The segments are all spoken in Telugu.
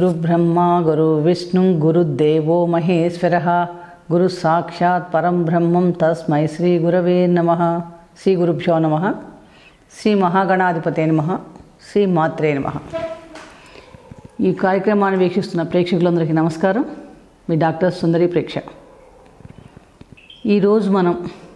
గురు బ్రహ్మ గురు విష్ణు గురుదేవో మహేశ్వర గురు సాక్షాత్ పరం బ్రహ్మం తస్మై శ్రీ గురవే నమ శ్రీ గురుభ్యో నమ శ్రీ మహాగణాధిపతే నమ శ్రీ మాత్రే నమ ఈ కార్యక్రమాన్ని వీక్షిస్తున్న ప్రేక్షకులందరికీ నమస్కారం మీ డాక్టర్ సుందరి ప్రేక్ష ఈరోజు మనం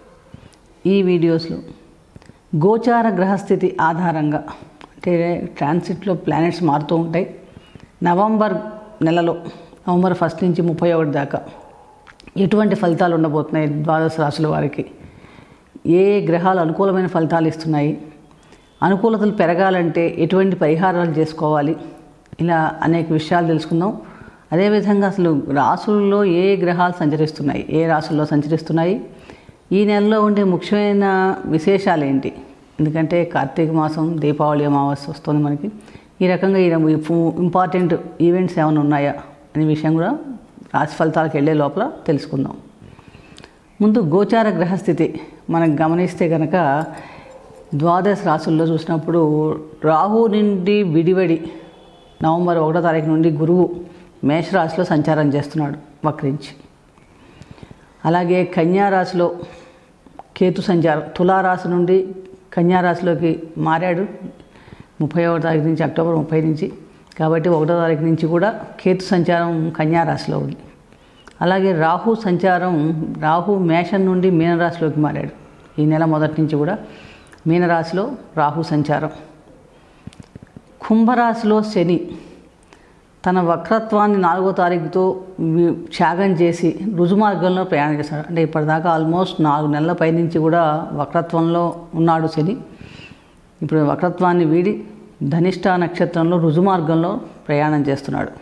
ఈ వీడియోస్లో గోచార గ్రహస్థితి ఆధారంగా అంటే ట్రాన్సిట్లో ప్లానెట్స్ మారుతూ ఉంటాయి నవంబర్ నెలలో నవంబర్ ఫస్ట్ నుంచి ముప్పై ఒకటి దాకా ఎటువంటి ఫలితాలు ఉండబోతున్నాయి ద్వాదశ రాశుల వారికి ఏ ఏ గ్రహాలు అనుకూలమైన ఫలితాలు ఇస్తున్నాయి అనుకూలతలు పెరగాలంటే ఎటువంటి పరిహారాలు చేసుకోవాలి ఇలా అనేక విషయాలు తెలుసుకుందాం అదేవిధంగా అసలు రాసుల్లో ఏ ఏ గ్రహాలు సంచరిస్తున్నాయి ఏ రాసుల్లో సంచరిస్తున్నాయి ఈ నెలలో ఉండే ముఖ్యమైన విశేషాలు ఏంటి ఎందుకంటే కార్తీక మాసం దీపావళి అమావాస్య వస్తుంది మనకి ఈ రకంగా ఈ ఇంపార్టెంట్ ఈవెంట్స్ ఏమైనా ఉన్నాయా అనే విషయం కూడా రాశి ఫలితాలకు వెళ్ళే లోపల తెలుసుకుందాం ముందు గోచార గ్రహస్థితి మనం గమనిస్తే కనుక ద్వాదశ రాసుల్లో చూసినప్పుడు రాహు నుండి విడివడి నవంబర్ ఒకటో తారీఖు నుండి గురువు మేషరాశిలో సంచారం చేస్తున్నాడు వక్రించి అలాగే కన్యారాశిలో కేతు సంచారం తులారాశి నుండి కన్యారాశిలోకి మారాడు ముప్పై ఒకటో తారీఖు నుంచి అక్టోబర్ ముప్పై నుంచి కాబట్టి ఒకటో తారీఖు నుంచి కూడా కేతు సంచారం కన్యారాశిలో ఉంది అలాగే రాహు సంచారం రాహు మేషం నుండి మీనరాశిలోకి మారాడు ఈ నెల మొదటి నుంచి కూడా మీనరాశిలో రాహు సంచారం కుంభరాశిలో శని తన వక్రత్వాన్ని నాలుగో తారీఖుతో వి- త్యాగం చేసి రుజుమార్గంలో ప్రయాణం చేశాడు అంటే ఇప్పటిదాకా ఆల్మోస్ట్ నాలుగు నెలల పైనుంచి కూడా వక్రత్వంలో ఉన్నాడు శని ఇప్పుడు వక్రత్వాన్ని వీడి ధనిష్ట నక్షత్రంలో రుజుమార్గంలో ప్రయాణం చేస్తున్నాడు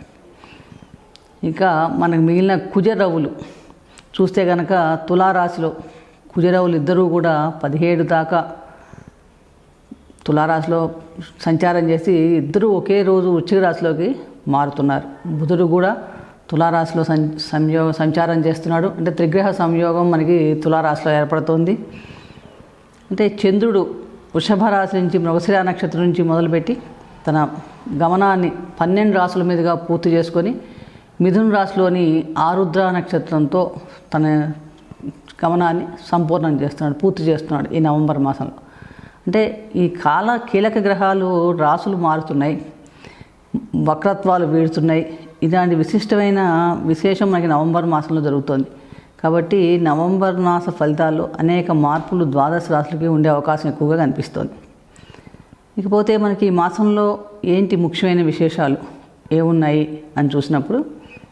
ఇక మనకు మిగిలిన కుజరవులు చూస్తే కనుక తులారాశిలో కుజరవులు ఇద్దరూ కూడా పదిహేడు దాకా తులారాశిలో సంచారం చేసి ఇద్దరూ ఒకే రోజు వృశ్చిక రాశిలోకి మారుతున్నారు బుధుడు కూడా తులారాశిలో సం సంయోగ సంచారం చేస్తున్నాడు అంటే త్రిగ్రహ సంయోగం మనకి తులారాశిలో ఏర్పడుతోంది అంటే చంద్రుడు వృషభ రాశి నుంచి మృగశిర నక్షత్రం నుంచి మొదలుపెట్టి తన గమనాన్ని పన్నెండు రాసుల మీదుగా పూర్తి చేసుకొని మిథున రాశిలోని ఆరుద్ర నక్షత్రంతో తన గమనాన్ని సంపూర్ణం చేస్తున్నాడు పూర్తి చేస్తున్నాడు ఈ నవంబర్ మాసంలో అంటే ఈ కాల కీలక గ్రహాలు రాసులు మారుతున్నాయి వక్రత్వాలు వీడుతున్నాయి ఇలాంటి విశిష్టమైన విశేషం మనకి నవంబర్ మాసంలో జరుగుతోంది కాబట్టి నవంబర్ మాస ఫలితాల్లో అనేక మార్పులు ద్వాదశ రాశులకి ఉండే అవకాశం ఎక్కువగా కనిపిస్తోంది ఇకపోతే మనకి ఈ మాసంలో ఏంటి ముఖ్యమైన విశేషాలు ఏమున్నాయి అని చూసినప్పుడు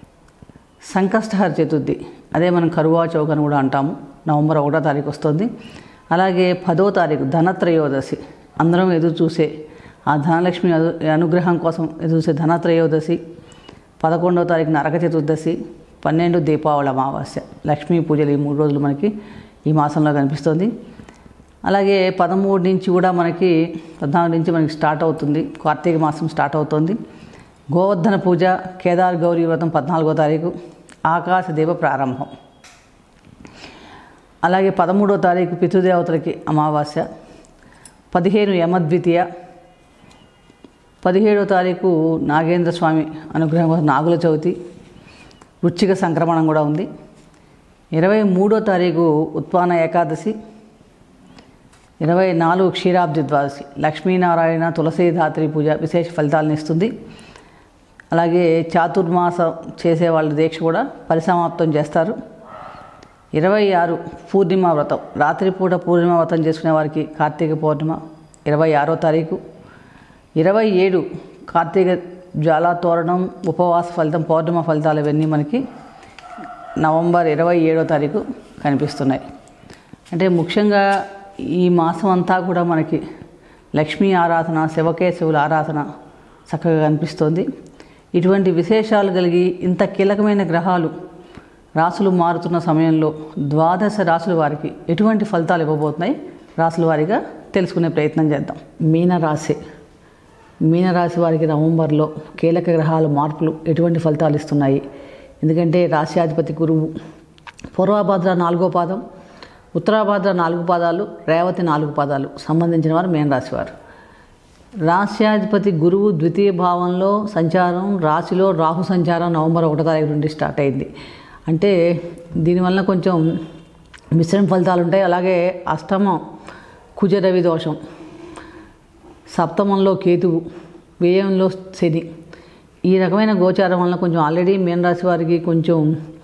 సంకష్టహర చతుర్థి అదే మనం కరువా చౌక్ అని కూడా అంటాము నవంబర్ ఒకటో తారీఖు వస్తుంది అలాగే పదో తారీఖు ధనత్రయోదశి అందరం ఎదురు చూసే ఆ ధనలక్ష్మి అను- అనుగ్రహం కోసం ఎదురు చూసే ధనత్రయోదశి పదకొండవ తారీఖు నరక చతుర్దశి పన్నెండు దీపావళి అమావాస్య లక్ష్మీ పూజలు ఈ మూడు రోజులు మనకి ఈ మాసంలో కనిపిస్తుంది అలాగే పదమూడు నుంచి కూడా మనకి పద్నాలుగు నుంచి మనకి స్టార్ట్ అవుతుంది కార్తీక మాసం స్టార్ట్ అవుతుంది గోవర్ధన పూజ కేదార్ గౌరీ వ్రతం పద్నాలుగో తారీఖు ఆకాశ దీప ప్రారంభం అలాగే పదమూడో తారీఖు పితృదేవతలకి అమావాస్య పదిహేను యమద్వితీయ పదిహేడో తారీఖు నాగేంద్ర స్వామి అనుగ్రహం కోసం నాగుల చవితి వృచ్చిక సంక్రమణం కూడా ఉంది ఇరవై మూడో తారీఖు ఉత్పాన ఏకాదశి ఇరవై నాలుగు క్షీరాబ్ది ద్వాదశి లక్ష్మీనారాయణ తులసీధాత్రి పూజ విశేష ఫలితాలను ఇస్తుంది అలాగే చాతుర్మాసం చేసే వాళ్ళ దీక్ష కూడా పరిసమాప్తం చేస్తారు ఇరవై ఆరు పూర్ణిమ వ్రతం రాత్రిపూట పూర్ణిమ వ్రతం చేసుకునే వారికి కార్తీక పౌర్ణిమ ఇరవై ఆరో తారీఖు ఇరవై ఏడు కార్తీక జ్వాలా తోరణం ఉపవాస ఫలితం పౌర్ణిమ ఫలితాలు ఇవన్నీ మనకి నవంబర్ ఇరవై ఏడో తారీఖు కనిపిస్తున్నాయి అంటే ముఖ్యంగా ఈ మాసం అంతా కూడా మనకి లక్ష్మీ ఆరాధన శివకేశవుల ఆరాధన చక్కగా కనిపిస్తోంది ఇటువంటి విశేషాలు కలిగి ఇంత కీలకమైన గ్రహాలు రాసులు మారుతున్న సమయంలో ద్వాదశ రాసుల వారికి ఎటువంటి ఫలితాలు ఇవ్వబోతున్నాయి రాసుల వారిగా తెలుసుకునే ప్రయత్నం చేద్దాం మీనరాశి మీనరాశి వారికి నవంబర్లో కీలక గ్రహాల మార్పులు ఎటువంటి ఫలితాలు ఇస్తున్నాయి ఎందుకంటే రాశ్యాధిపతి గురువు పూర్వభాద్ర నాలుగో పాదం ఉత్తరాభాద్ర నాలుగు పాదాలు రేవతి నాలుగు పాదాలు సంబంధించిన వారు మీనరాశి వారు రాశ్యాధిపతి గురువు ద్వితీయ భావంలో సంచారం రాశిలో రాహు సంచారం నవంబర్ ఒకటో తారీఖు నుండి స్టార్ట్ అయింది అంటే దీనివల్ల కొంచెం మిశ్రమ ఫలితాలు ఉంటాయి అలాగే అష్టమం కుజ రవి దోషం సప్తమంలో కేతువు వ్యయంలో శని ఈ రకమైన గోచారం వలన కొంచెం ఆల్రెడీ మీన రాశి వారికి కొంచెం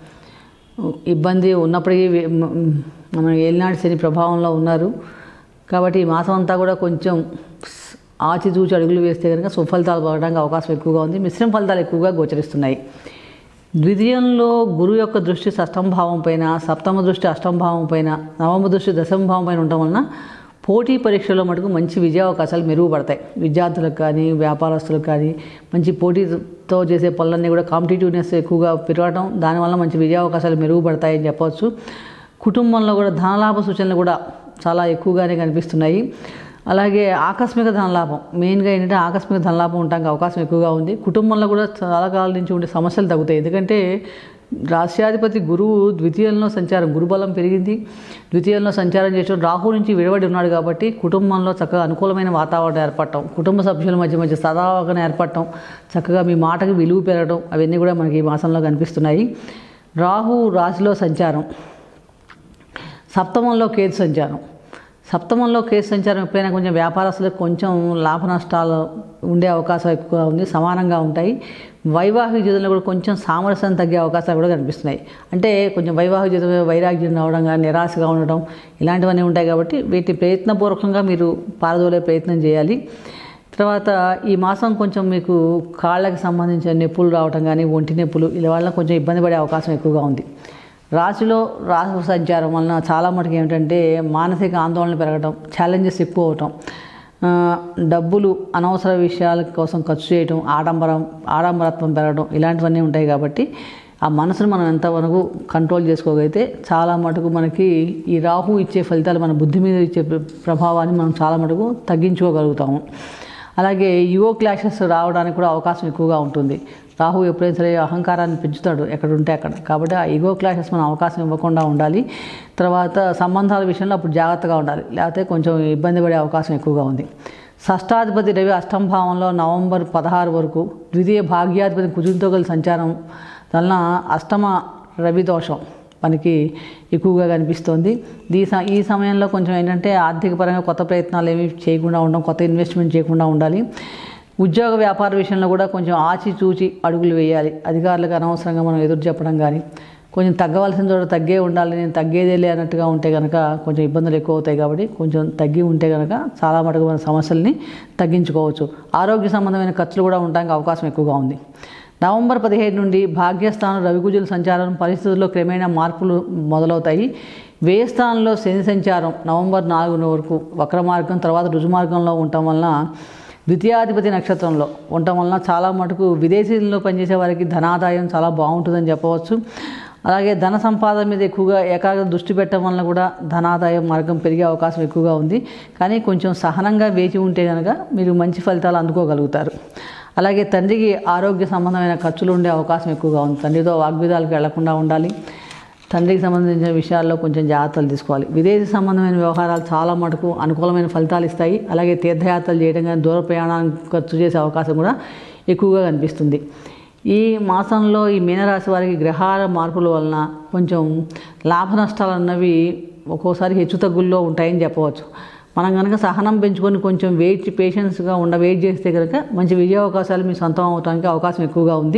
ఇబ్బంది ఉన్నప్పటికీ వే- మ- మన ఏలినాటి శని ప్రభావంలో ఉన్నారు కాబట్టి ఈ మాసం అంతా కూడా కొంచెం ఆచితూచి అడుగులు వేస్తే కనుక సుఫలితాలు పడడానికి అవకాశం ఎక్కువగా ఉంది మిశ్రమ ఫలితాలు ఎక్కువగా గోచరిస్తున్నాయి ద్వితీయంలో గురువు యొక్క దృష్టి షష్టమ భావం పైన సప్తమ దృష్టి అష్టమ భావం పైన నవమ దృష్టి దశమ భావం పైన ఉండటం వలన పోటీ పరీక్షల్లో మటుకు మంచి విజయావకాశాలు మెరుగుపడతాయి విద్యార్థులకు కానీ వ్యాపారస్తులకు కానీ మంచి పోటీతో చేసే పనులన్నీ కూడా కాంపిటేటివ్నెస్ ఎక్కువగా పెరగడం దానివల్ల మంచి విజయావకాశాలు మెరుగుపడతాయని చెప్పవచ్చు కుటుంబంలో కూడా ధనలాభ సూచనలు కూడా చాలా ఎక్కువగానే కనిపిస్తున్నాయి అలాగే ఆకస్మిక ధనలాభం మెయిన్గా ఏంటంటే ఆకస్మిక ధనలాభం ఉండడానికి అవకాశం ఎక్కువగా ఉంది కుటుంబంలో కూడా చాలా కాలం నుంచి ఉండే సమస్యలు తగ్గుతాయి ఎందుకంటే రాష్ట్రాధిపతి గురువు ద్వితీయంలో సంచారం గురుబలం పెరిగింది ద్వితీయంలో సంచారం చేయడం రాహు నుంచి విడబడి ఉన్నాడు కాబట్టి కుటుంబంలో చక్కగా అనుకూలమైన వాతావరణం ఏర్పడటం కుటుంబ సభ్యుల మధ్య మధ్య సదావగాహన ఏర్పడటం చక్కగా మీ మాటకి విలువ పెరగడం అవన్నీ కూడా మనకి ఈ మాసంలో కనిపిస్తున్నాయి రాహు రాశిలో సంచారం సప్తమంలో కేతు సంచారం సప్తమంలో కేతు సంచారం ఎప్పుడైనా కొంచెం వ్యాపారస్తులకు కొంచెం లాభ నష్టాలు ఉండే అవకాశం ఎక్కువగా ఉంది సమానంగా ఉంటాయి వైవాహిక జీవితంలో కూడా కొంచెం సామరస్యం తగ్గే అవకాశాలు కూడా కనిపిస్తున్నాయి అంటే కొంచెం వైవాహిక జీవితం వైరాగ్యం రావడం కానీ నిరాశగా ఉండడం ఇలాంటివన్నీ ఉంటాయి కాబట్టి వీటి ప్రయత్నపూర్వకంగా మీరు పారదోలే ప్రయత్నం చేయాలి తర్వాత ఈ మాసం కొంచెం మీకు కాళ్ళకి సంబంధించిన నొప్పులు రావడం కానీ ఒంటి నొప్పులు ఇలా వల్ల కొంచెం ఇబ్బంది పడే అవకాశం ఎక్కువగా ఉంది రాశిలో రాహు సంచారం వలన చాలా మటుకు ఏమిటంటే మానసిక ఆందోళన పెరగడం ఛాలెంజెస్ ఎక్కువ అవటం ఆ, డబ్బులు అనవసర విషయాల కోసం ఖర్చు చేయటం ఆడంబరం ఆడంబరత్వం పెరగడం ఇలాంటివన్నీ ఉంటాయి కాబట్టి ఆ మనసును మనం ఎంతవరకు కంట్రోల్ చేసుకోగలిగితే చాలా మటుకు మనకి ఈ రాహు ఇచ్చే ఫలితాలు మన బుద్ధి మీద ఇచ్చే ప్ర- ప్రభావాన్ని మనం చాలా మటుకు తగ్గించుకోగలుగుతాము అలాగే యువో క్లాషెస్ రావడానికి కూడా అవకాశం ఎక్కువగా ఉంటుంది రాహు ఎప్పుడైనా సరే అహంకారాన్ని పెంచుతాడు ఎక్కడ ఉంటే అక్కడ కాబట్టి ఆ ఈగో క్లాషెస్ మనం అవకాశం ఇవ్వకుండా ఉండాలి తర్వాత సంబంధాల విషయంలో అప్పుడు జాగ్రత్తగా ఉండాలి లేకపోతే కొంచెం ఇబ్బంది పడే అవకాశం ఎక్కువగా ఉంది షష్టాధిపతి రవి అష్టమ భావంలో నవంబర్ పదహారు వరకు ద్వితీయ భాగ్యాధిపతి కుజునితో కలిసి సంచారం వలన అష్టమ రవి దోషం మనకి ఎక్కువగా కనిపిస్తుంది ఈ స ఈ సమయంలో కొంచెం ఏంటంటే ఆర్థిక పరంగా కొత్త ప్రయత్నాలు ఏమి చేయకుండా ఉండడం కొత్త ఇన్వెస్ట్మెంట్ చేయకుండా ఉండాలి ఉద్యోగ వ్యాపార విషయంలో కూడా కొంచెం ఆచి చూచి అడుగులు వేయాలి అధికారులకు అనవసరంగా మనం ఎదురు చెప్పడం కానీ కొంచెం తగ్గవలసిన చోట తగ్గే ఉండాలి నేను తగ్గేదేలే అన్నట్టుగా ఉంటే కనుక కొంచెం ఇబ్బందులు ఎక్కువ అవుతాయి కాబట్టి కొంచెం తగ్గి ఉంటే కనుక చాలా మటుకు మన సమస్యల్ని తగ్గించుకోవచ్చు ఆరోగ్య సంబంధమైన ఖర్చులు కూడా ఉండడానికి అవకాశం ఎక్కువగా ఉంది నవంబర్ పదిహేడు నుండి భాగ్యస్థానం రవికుజుల సంచారం పరిస్థితుల్లో క్రమేణా మార్పులు మొదలవుతాయి వ్యయ స్థానంలో శని సంచారం నవంబర్ నాలుగు వరకు వక్ర మార్గం తర్వాత రుజు మార్గంలో ఉండటం వలన ద్వితీయాధిపతి నక్షత్రంలో ఉండటం వలన చాలా మటుకు విదేశీల్లో పనిచేసే వారికి ధనాదాయం చాలా బాగుంటుందని చెప్పవచ్చు అలాగే ధన సంపాదన మీద ఎక్కువగా ఏకాగ్ర దృష్టి పెట్టడం వలన కూడా ధనాదాయం మార్గం పెరిగే అవకాశం ఎక్కువగా ఉంది కానీ కొంచెం సహనంగా వేచి ఉంటే కనుక మీరు మంచి ఫలితాలు అందుకోగలుగుతారు అలాగే తండ్రికి ఆరోగ్య సంబంధమైన ఖర్చులు ఉండే అవకాశం ఎక్కువగా ఉంది తండ్రితో వాగ్విదాలకు వెళ్లకుండా ఉండాలి తండ్రికి సంబంధించిన విషయాల్లో కొంచెం జాగ్రత్తలు తీసుకోవాలి విదేశీ సంబంధమైన వ్యవహారాలు చాలా మటుకు అనుకూలమైన ఫలితాలు ఇస్తాయి అలాగే తీర్థయాత్రలు చేయడం కానీ దూర ప్రయాణానికి ఖర్చు చేసే అవకాశం కూడా ఎక్కువగా కనిపిస్తుంది ఈ మాసంలో ఈ మీనరాశి వారికి గ్రహాల మార్పుల వలన కొంచెం లాభ నష్టాలు అన్నవి ఒక్కోసారి హెచ్చు తగ్గుల్లో ఉంటాయని చెప్పవచ్చు మనం కనుక సహనం పెంచుకొని కొంచెం వెయిట్ పేషెన్స్గా ఉండ వెయిట్ చేస్తే కనుక మంచి విజయ అవకాశాలు మీ సొంతం అవడానికి అవకాశం ఎక్కువగా ఉంది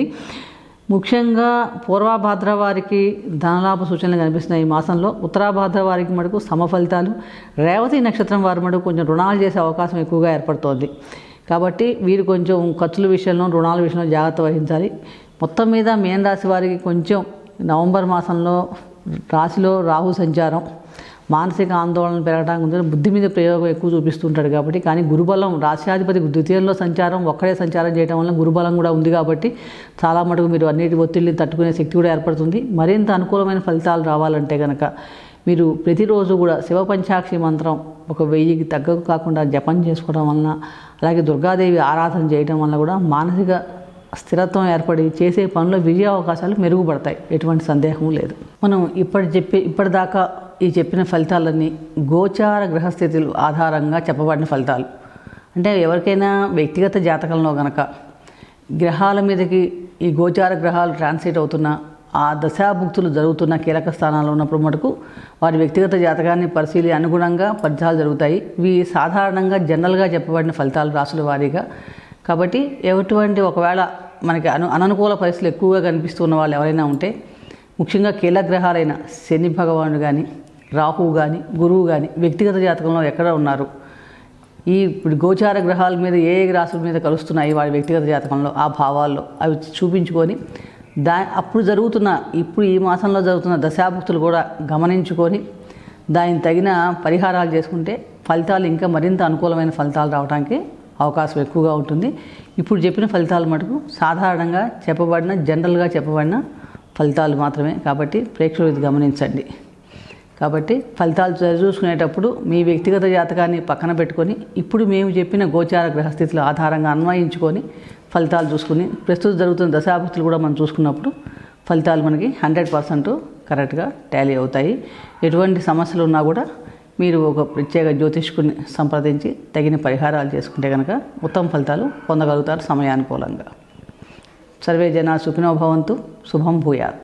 ముఖ్యంగా పూర్వభాద్ర వారికి ధనలాభ సూచనలు కనిపిస్తున్నాయి ఈ మాసంలో ఉత్తరాభాద్ర వారికి మటుకు సమ ఫలితాలు రేవతి నక్షత్రం వారి మటుకు కొంచెం రుణాలు చేసే అవకాశం ఎక్కువగా ఏర్పడుతోంది కాబట్టి వీరు కొంచెం ఖర్చుల విషయంలో రుణాల విషయంలో జాగ్రత్త వహించాలి మొత్తం మీద మేన రాశి వారికి కొంచెం నవంబర్ మాసంలో రాశిలో రాహు సంచారం మానసిక ఆందోళన పెరగడానికి ముందు బుద్ధి మీద ప్రయోగం ఎక్కువ చూపిస్తుంటాడు కాబట్టి కానీ గురుబలం రాశ్యాధిపతి ద్వితీయంలో సంచారం ఒక్కడే సంచారం చేయడం వల్ల గురుబలం కూడా ఉంది కాబట్టి చాలా మటుకు మీరు అన్నిటి ఒత్తిడిని తట్టుకునే శక్తి కూడా ఏర్పడుతుంది మరింత అనుకూలమైన ఫలితాలు రావాలంటే కనుక మీరు ప్రతిరోజు కూడా శివ పంచాక్షి మంత్రం ఒక వెయ్యికి తగ్గకు కాకుండా జపం చేసుకోవడం వలన అలాగే దుర్గాదేవి ఆరాధన చేయడం వల్ల కూడా మానసిక స్థిరత్వం ఏర్పడి చేసే పనుల విజయ అవకాశాలు మెరుగుపడతాయి ఎటువంటి సందేహం లేదు మనం ఇప్పటి చెప్పి ఇప్పటిదాకా ఈ చెప్పిన ఫలితాలన్నీ గోచార గ్రహస్థితులు ఆధారంగా చెప్పబడిన ఫలితాలు అంటే ఎవరికైనా వ్యక్తిగత జాతకంలో గనక గ్రహాల మీదకి ఈ గోచార గ్రహాలు ట్రాన్సిట్ అవుతున్న ఆ దశాభుక్తులు జరుగుతున్న కీలక స్థానాల్లో ఉన్నప్పుడు మటుకు వారి వ్యక్తిగత జాతకాన్ని పరిశీలి అనుగుణంగా ఫలితాలు జరుగుతాయి ఇవి సాధారణంగా జనరల్గా చెప్పబడిన ఫలితాలు రాసుల వారీగా కాబట్టి ఎటువంటి ఒకవేళ మనకి అను అననుకూల పరిస్థితులు ఎక్కువగా కనిపిస్తున్న వాళ్ళు ఎవరైనా ఉంటే ముఖ్యంగా కీలక గ్రహాలైన శని భగవానుడు కానీ రాహువు కానీ గురువు కానీ వ్యక్తిగత జాతకంలో ఎక్కడ ఉన్నారు ఈ ఇప్పుడు గోచార గ్రహాల మీద ఏ ఏ రాసుల మీద కలుస్తున్నాయి వాడి వ్యక్తిగత జాతకంలో ఆ భావాల్లో అవి చూపించుకొని దా అప్పుడు జరుగుతున్న ఇప్పుడు ఈ మాసంలో జరుగుతున్న దశాభుక్తులు కూడా గమనించుకొని దానికి తగిన పరిహారాలు చేసుకుంటే ఫలితాలు ఇంకా మరింత అనుకూలమైన ఫలితాలు రావడానికి అవకాశం ఎక్కువగా ఉంటుంది ఇప్పుడు చెప్పిన ఫలితాలు మటుకు సాధారణంగా చెప్పబడిన జనరల్గా చెప్పబడిన ఫలితాలు మాత్రమే కాబట్టి ప్రేక్షకులు ఇది గమనించండి కాబట్టి ఫలితాలు చూసుకునేటప్పుడు మీ వ్యక్తిగత జాతకాన్ని పక్కన పెట్టుకొని ఇప్పుడు మేము చెప్పిన గోచార గ్రహస్థితుల ఆధారంగా అన్వయించుకొని ఫలితాలు చూసుకుని ప్రస్తుతం జరుగుతున్న దశాభక్తులు కూడా మనం చూసుకున్నప్పుడు ఫలితాలు మనకి హండ్రెడ్ పర్సెంట్ కరెక్ట్గా టాలీ అవుతాయి ఎటువంటి సమస్యలు ఉన్నా కూడా మీరు ఒక ప్రత్యేక జ్యోతిష్కుని సంప్రదించి తగిన పరిహారాలు చేసుకుంటే కనుక ఉత్తమ ఫలితాలు పొందగలుగుతారు సమయానుకూలంగా సర్వే జనా సుఖినో భవంతు శుభం భూయాత్